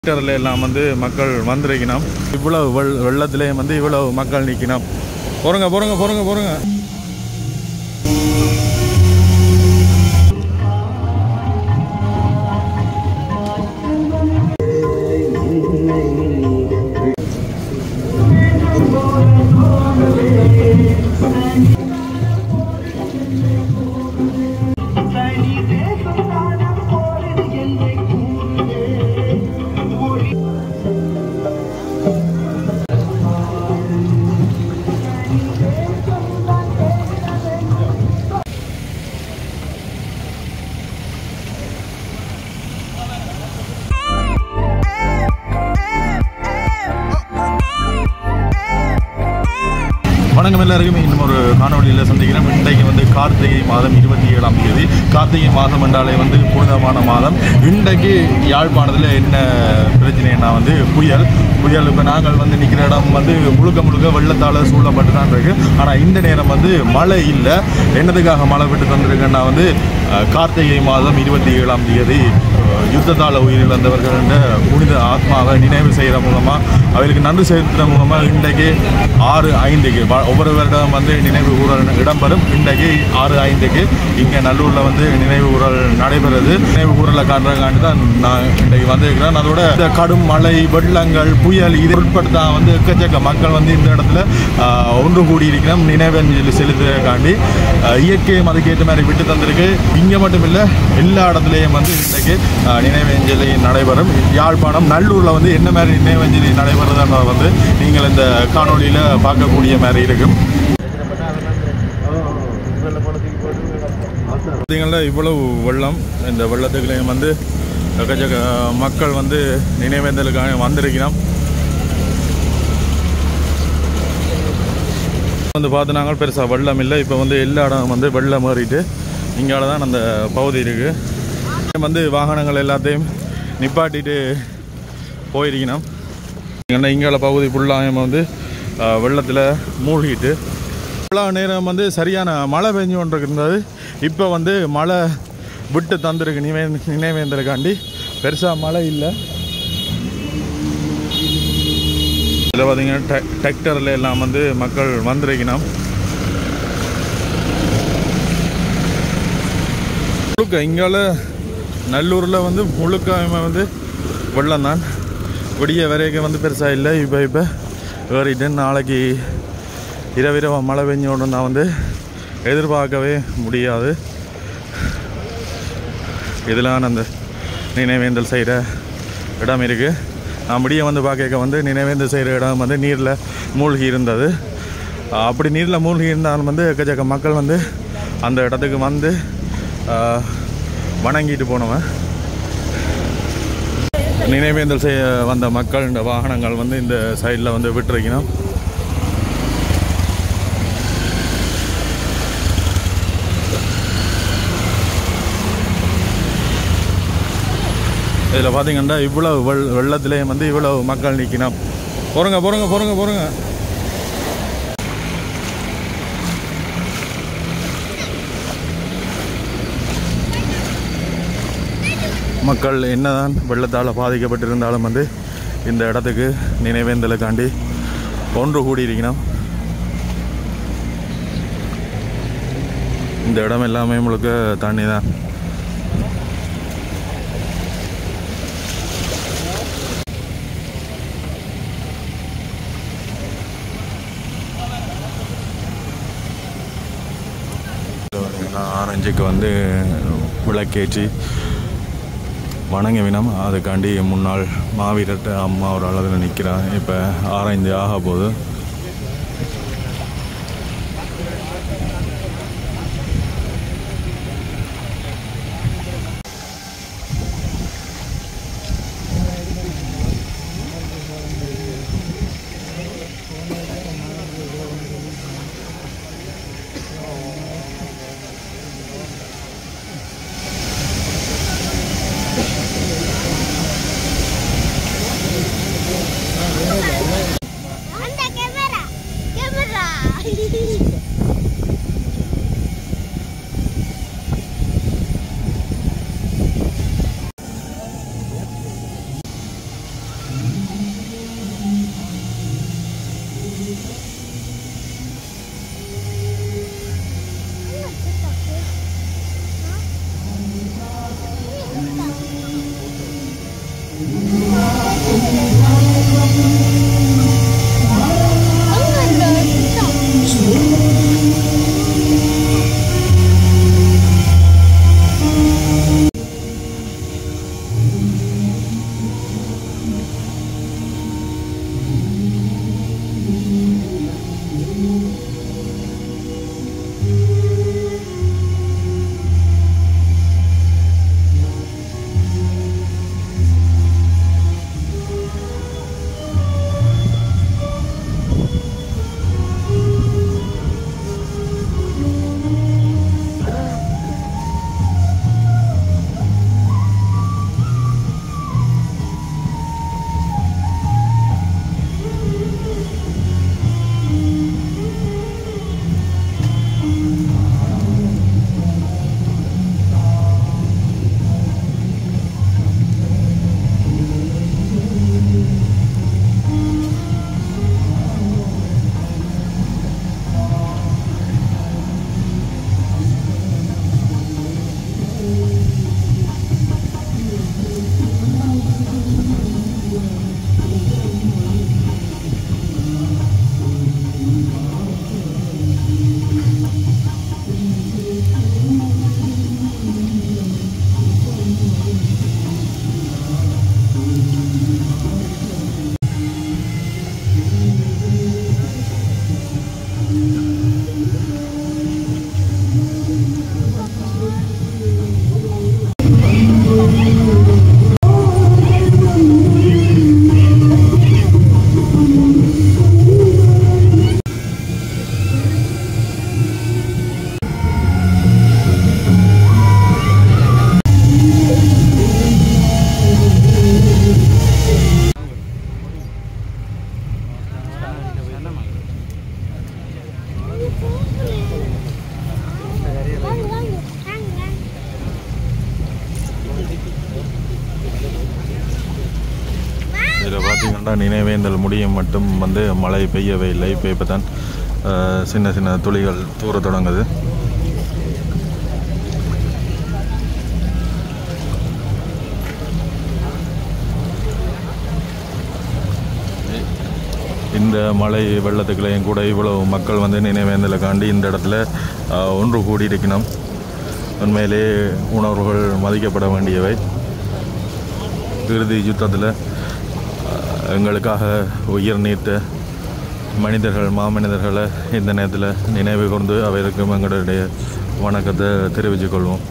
மீட்டரில் எல்லாம் வந்து மக்கள் வந்திருக்கணும் இவ்வளவு வெள் வெள்ளத்திலேயும் வந்து இவ்வளவு மக்கள் நிற்கணும் போருங்க போருங்க போருங்க போருங்க வணக்கம் எல்லாருக்குமே இன்னும் ஒரு காணொலியில் சந்திக்கிறோம் இன்றைக்கு வந்து கார்த்திகை மாதம் இருபத்தி ஏழாம் தேதி கார்த்திகை மாதம் என்றாலே வந்து புனிதமான மாதம் இன்றைக்கு யாழ்ப்பாணத்தில் என்ன பிரச்சனைனா வந்து புயல் புயல் இப்போ நாங்கள் வந்து நிற்கிற இடம் வந்து முழுக்க முழுக்க வெள்ளத்தால் சூழப்பட்டு தான் இருக்கு ஆனால் இந்த நேரம் வந்து மழை இல்லை என்னதுக்காக மழை விட்டு தந்திருக்குன்னா வந்து அஹ், கார்த்திகை மாதம் இருபத்தி ஏழாம் தேதி அஹ், யுத்தத்தால் உயிரிழந்தவர்கள் என்ற புனித ஆத்மாவை நினைவு செய்கிற மூலமாக அவர்களுக்கு நன்றி செலுத்துகிற மூலமாக இன்றைக்கு ஆறு ஐந்துக்கு வ- ஒவ்வொரு வருடம் வந்து நினைவு ஊரல் இடம்பெறும் இன்றைக்கு ஆறு ஐந்துக்கு இங்கே நல்லூரில் வந்து நினைவு ஊரல் நடைபெறுது நினைவு ஊரலை காட்டுறதுக்காண்டி தான் நான் இன்றைக்கு வந்திருக்கிறேன் அதோட இந்த கடும் மழை வெள்ளங்கள் புயல் இதை உட்படுத்த வந்து எக்கச்சக்க மக்கள் வந்து இந்த இடத்துல ஆஹ், ஒன்று கூடி இருக்கிறோம் நினைவஞ்சலி செலுத்துறதுக்காண்டி ஆஹ், இயற்கையை அதுக்கேற்ற மாதிரி விட்டு தந்திருக்கு இங்கே மட்டும் இல்லை எல்லா இடத்துலையும் வந்து இன்றைக்கு ஆஹ், நினைவஞ்சலி நடைபெறும் யாழ்ப்பாணம் நல்லூரில் வந்து என்ன மாதிரி நினைவஞ்சலி நடைபெறுதுன்றத வந்து நீங்கள் இந்த காணொளியில் பார்க்கக்கூடிய மாதிரி இருக்கும் பார்த்தீங்கன்னா இவ்வளவு வெள்ளம் இந்த வெள்ளத்துக்குள்ளேயும் வந்து எக்கச்சக்க மக்கள் வந்து நினைவேந்தலுக்காக வந்திருக்கிறோம் வந்து பார்த்தினாங்க பெருசாக வெள்ளம் இல்லை இப்போ வந்து எல்லா இடம் வந்து வெள்ளம் ஏறிட்டு இங்கால தான் அந்த பகுதி இருக்குது வந்து வாகனங்கள் எல்லாத்தையும் நிப்பாட்டிட்டு போயிருக்கணும் இங்கே இங்கால பகுதி ஃபுல்லாக வந்து வெள்ளத்தில் மூழ்கிட்டு இவ்வளோ நேரம் வந்து சரியான மழை பெஞ்சு கொண்டு இருந்தது இப்போ வந்து மழை விட்டு தந்திருக்கு நினை நினைவேந்தலுக்காண்டி பெருசாக மழை இல்லை இதில் பார்த்தீங்கன்னா டெ டிராக்டரில் எல்லாம் வந்து மக்கள் வந்திருக்கணும் முழுக்க இங்கால நல்லூரில் வந்து முழுக்க வந்து வெள்ளம் தான் விடிய வரைக்கும் வந்து பெருசாக இல்லை இப்போ இப்போ ஏறிட்டு நாளைக்கு இரவிரவ மழை பெஞ்சோன்னு நான் வந்து எதிர்பார்க்கவே முடியாது இதெல்லாம் அந்த நினைவேந்தல் செய்கிற இடம் இருக்குது நான் முடிய வந்து பார்க்க வந்து நினைவேந்தல் செய்கிற இடம் வந்து நீரில் மூழ்கி இருந்தது ஆஹ் அப்படி நீரில் மூழ்கி இருந்தாலும் வந்து எக்கச்சக்க மக்கள் வந்து அந்த இடத்துக்கு வந்து ஆஹ், வணங்கிட்டு போனவன் நினைவேந்தல் செய்ய வந்த மக்கள் இந்த வாகனங்கள் வந்து இந்த சைடில் வந்து விட்டுருக்கணும் இதில் பார்த்தீங்கன்னா இவ்வளவு வெள் வெள்ளத்திலேயும் வந்து இவ்வளவு மக்கள் நிற்கணும் போருங்க போருங்க போருங்க போருங்க மக்கள் என்னதான் வெள்ளத்தால் பாதிக்கப்பட்டிருந்தாலும் வந்து இந்த இடத்துக்கு நினைவேந்தலுக்காண்டி ஒன்று கூடியிருக்கணும் இந்த இடம் எல்லாமே முழுக்க தண்ணி தான் ஆரஞ்சுக்கு வந்து விளக்கேற்றி வணங்க வினம் அதுக்காண்டி முன்னாள் மாவீரர்கிட்ட அம்மா ஒரு அளவில் நிற்கிறான் இப்போ ஆராய்ந்து ஆக போகுது அந்த இதில் பார்த்தீங்கன்னா நினைவேந்தல் முடியும் மட்டும் வந்து மழை பெய்யவே இல்லை இப்போ இப்போ தான் அஹ், சின்ன சின்ன துளிகள் தூர தொடங்குது இந்த மழை வெள்ளத்துக்குள்ளேயும் கூட இவ்வளவு மக்கள் வந்து நினைவேந்தலை காண்டி இந்த இடத்துல அஹ், ஒன்று கூடி இருக்கணும் உண்மையிலே உணர்வுகள் மதிக்கப்பட வேண்டியவை இறுதி யுத்தத்தில் அஹ், எங்களுக்காக உயிர் நீத்த மனிதர்கள் மாமனிதர்களை இந்த நேரத்தில் நினைவு கூர்ந்து அவருக்கும் எங்களுடைய வணக்கத்தை தெரிவித்துக் கொள்வோம்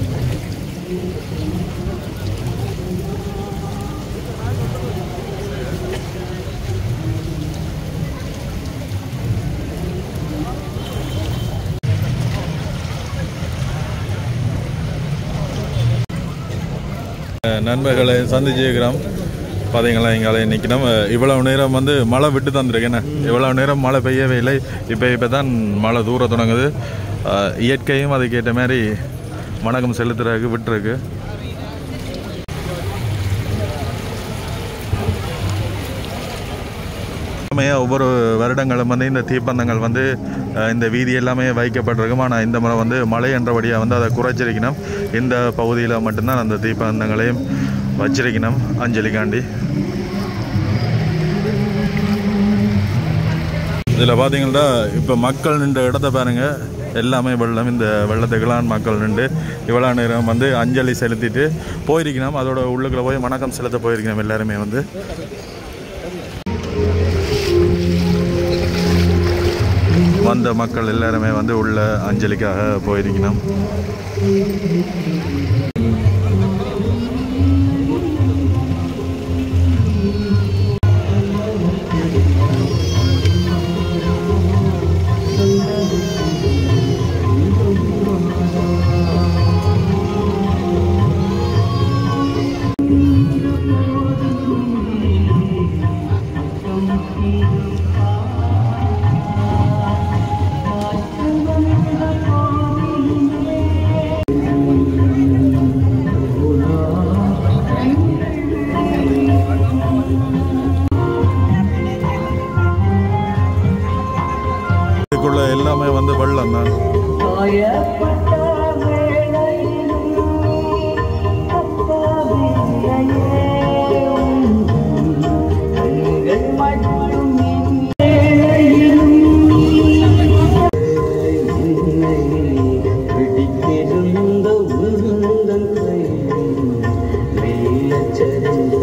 அஹ், நண்பர்களை சந்திச்சிருக்கிறோம் பார்த்தீங்களா எங்களை நிற்கணும் இவ்வளவு நேரம் வந்து மழை விட்டு தந்துருக்கேன் இவ்வளவு நேரம் மழை பெய்யவே இல்லை இப்போ இப்போ தான் மழை தூர தொடங்குது அஹ், இயற்கையும் அதுக்கேற்ற மாதிரி வணக்கம் செலுத்துறதுக்கு விட்டுருக்கு எல்லாமே ஒவ்வொரு வருடங்களும் வந்து இந்த தீப்பந்தங்கள் வந்து அஹ், இந்த வீதி எல்லாமே வைக்கப்பட்டிருக்கும் ஆனால் இந்த முறை வந்து மழை என்றபடியாக வந்து அதை குறைச்சிருக்கணும் இந்த பகுதியில் மட்டும்தான் அந்த தீப்பந்தங்களையும் வச்சிருக்கணும் அஞ்சலிக்காண்டி இதில் பார்த்தீங்கன்னா இப்போ மக்கள் நின்ற இடத்த பாருங்க எல்லாமே வெள்ளம் இந்த வெள்ளத்துக்கெல்லாம் மக்கள் நின்று இவ்வளோ நேரம் வந்து அஞ்சலி செலுத்திட்டு போயிருக்கணும் அதோட உள்ளுக்குள்ள போய் வணக்கம் செலுத்த போயிருக்கணும் எல்லாருமே வந்து வந்த மக்கள் எல்லாருமே வந்து உள்ள அஞ்சலிக்காக போயிருக்கணும் இதுக்குள்ள எல்லாமே வந்து வெள்ளம் தான் காயப்பட்ட வேளையிலும் அப்பாவில்லையே கண்கள் மட்டும் வேளையிலும் என்னை பிடித்திருந்த உந்தன் கை மெல்லச் சரிந்தது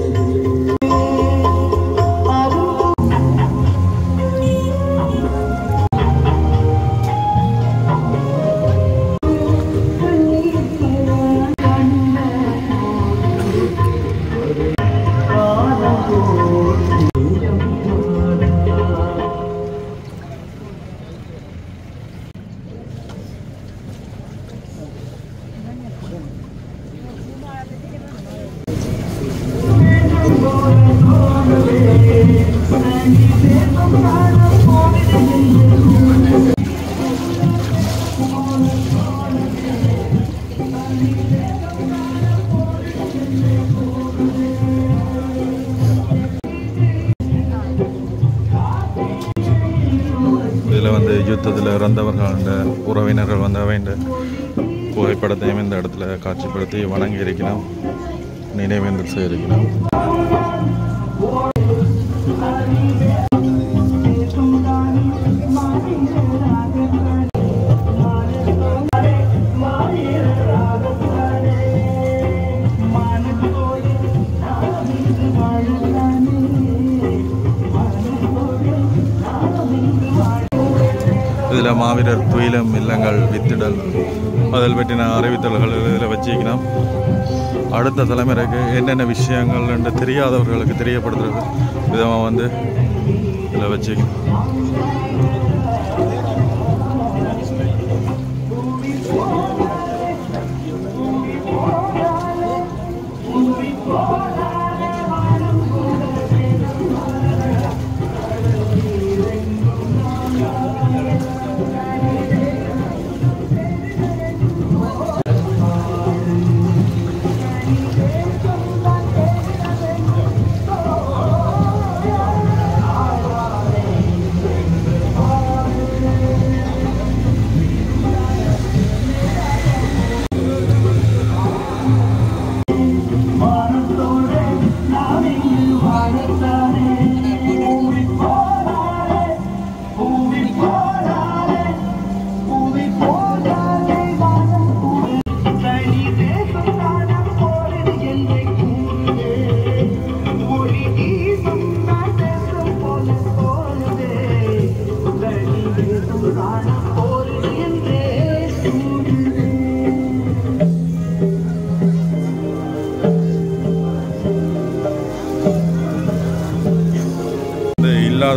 இதில் வந்து யுத்தத்தில் இறந்தவர்கள் உறவினர்கள் வந்து அவைண்ட புகைப்படத்தையும் இந்த இடத்துல காட்சிப்படுத்தி வணங்கி இருக்கணும் நினைவேந்தல் செய்திருக்கணும் இதில் மாவீரர் துயிலம் இல்லங்கள் வித்திடல் அதில் பற்றின அறிவித்தல்கள் இதில் வச்சிக்கணும் அடுத்த தலைமுறைக்கு என்னென்ன விஷயங்கள் என்று தெரியாதவர்களுக்கு தெரியப்படுத்துறது விதமாக வந்து இதில் வச்சுக்கணும்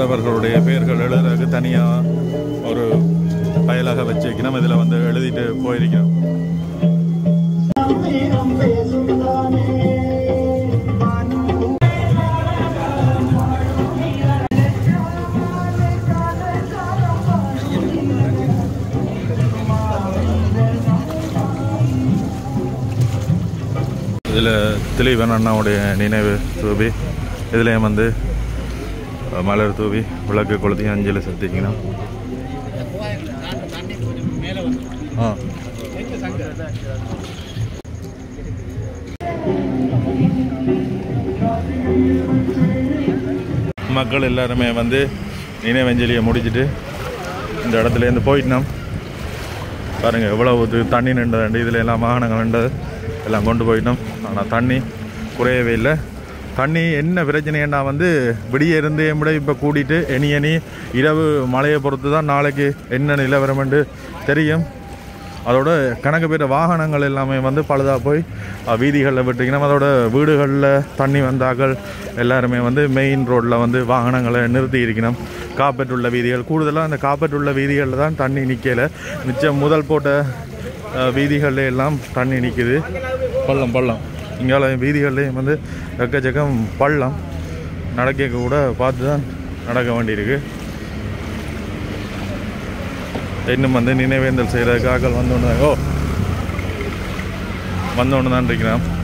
இறந்தவர்களுடைய பெயர்கள் எழுதுறதுக்கு தனியாக ஒரு பயலாக வச்சிருக்கணும் இதில் வந்து எழுதிட்டு போயிருக்கோம் இதில் திலீபன் அண்ணாவுடைய நினைவு தூவி இதுலேயும் வந்து அஹ், மலர் தூவி விளக்கு கொளுத்தி அஞ்சலி செலுத்திக்கணும் ஆ மக்கள் எல்லாருமே வந்து நினைவஞ்சலியை முடிச்சிட்டு இந்த இடத்துலேருந்து போயிட்டோம் பாருங்கள் எவ்வளவு இது தண்ணி நின்றது இதில் எல்லாம் வாகனங்கள் நின்றது எல்லாம் கொண்டு போயிட்டோம் ஆனால் தண்ணி குறையவே இல்லை தண்ணி என்ன பிரச்சனைன்னா வந்து விடிய இருந்தே விட இப்போ கூட்டிட்டு இனி இனி இரவு மழையை பொறுத்து தான் நாளைக்கு என்ன நிலவரம்னு தெரியும் அதோட கணக்கு பேர் வாகனங்கள் எல்லாமே வந்து பழுதாக போய் அஹ், வீதிகளில் விட்டுக்கணும் அதோட வீடுகளில் தண்ணி வந்தாக்கள் எல்லாருமே வந்து மெயின் ரோட்டில் வந்து வாகனங்களை நிறுத்தி இருக்கணும் காப்பெட் உள்ள வீதிகள் கூடுதலாக அந்த காப்பெட் உள்ள வீதிகளில் தான் தண்ணி நிற்கல மிச்சம் முதல் போட்ட அஹ், வீதிகள்ல எல்லாம் தண்ணி நிற்குது பள்ளம் பள்ளம் இங்கால வீதிகள்லேயும் வந்து எக்கச்சக்கம் பள்ளம் நடக்க கூட பார்த்து தான் நடக்க வேண்டியிருக்கு இன்னும் வந்து நினைவேந்தல் செய்கிறதுக்காக வந்தோன்னு ஓ வந்தோன்னு தான் இருக்கிறான்